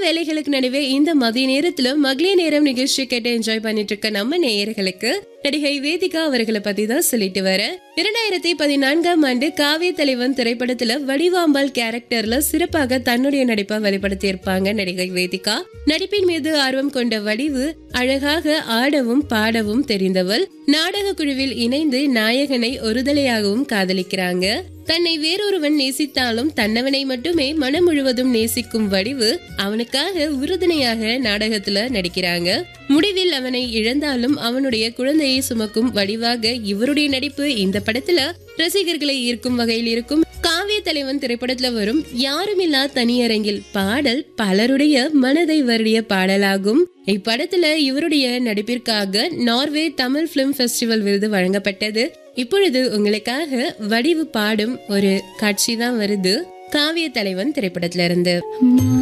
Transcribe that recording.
வேலைகளுக்கு நடுவே இந்த மதிய நேரத்துல மகளிர் நேரம் நிகழ்ச்சி கேட்டு என்ஜாய் பண்ணிட்டு இருக்க நம்ம நேயர்களுக்கு நடிகை வேதிகா அவர்களை பத்தி தான் சொல்லிட்டு வர இரண்டாயிரத்தி பதினான்காம் ஆண்டு காவிய தலைவன் திரைப்படத்துல வடிவாம்பாள் கேரக்டர்ல சிறப்பாக தன்னுடைய நடிப்பை வெளிப்படுத்தி இருப்பாங்க நடிகை வேதிகா நடிப்பின் மீது ஆர்வம் கொண்ட வடிவு அழகாக ஆடவும் பாடவும் தெரிந்தவள் நாடக குழுவில் இணைந்து நாயகனை ஒருதலையாகவும் காதலிக்கிறாங்க தன்னை வேறொருவன் நேசித்தாலும் தன்னவனை மட்டுமே மனம் முழுவதும் நேசிக்கும் வடிவு அவனுக்காக உறுதுணையாக நாடகத்துல நடிக்கிறாங்க முடிவில் அவனை இழந்தாலும் அவனுடைய குழந்தையை சுமக்கும் வடிவாக இவருடைய நடிப்பு இந்த படத்துல ரசிகர்களை ஈர்க்கும் வகையில் இருக்கும் காவிய தலைவன் திரைப்படத்துல வரும் யாருமில்லா தனியரங்கில் பாடல் பலருடைய மனதை வருடிய பாடலாகும் இப்படத்துல இவருடைய நடிப்பிற்காக நார்வே தமிழ் பிலிம் ஃபெஸ்டிவல் விருது வழங்கப்பட்டது இப்பொழுது உங்களுக்காக வடிவு பாடும் ஒரு காட்சி தான் வருது காவிய தலைவன் திரைப்படத்துல இருந்து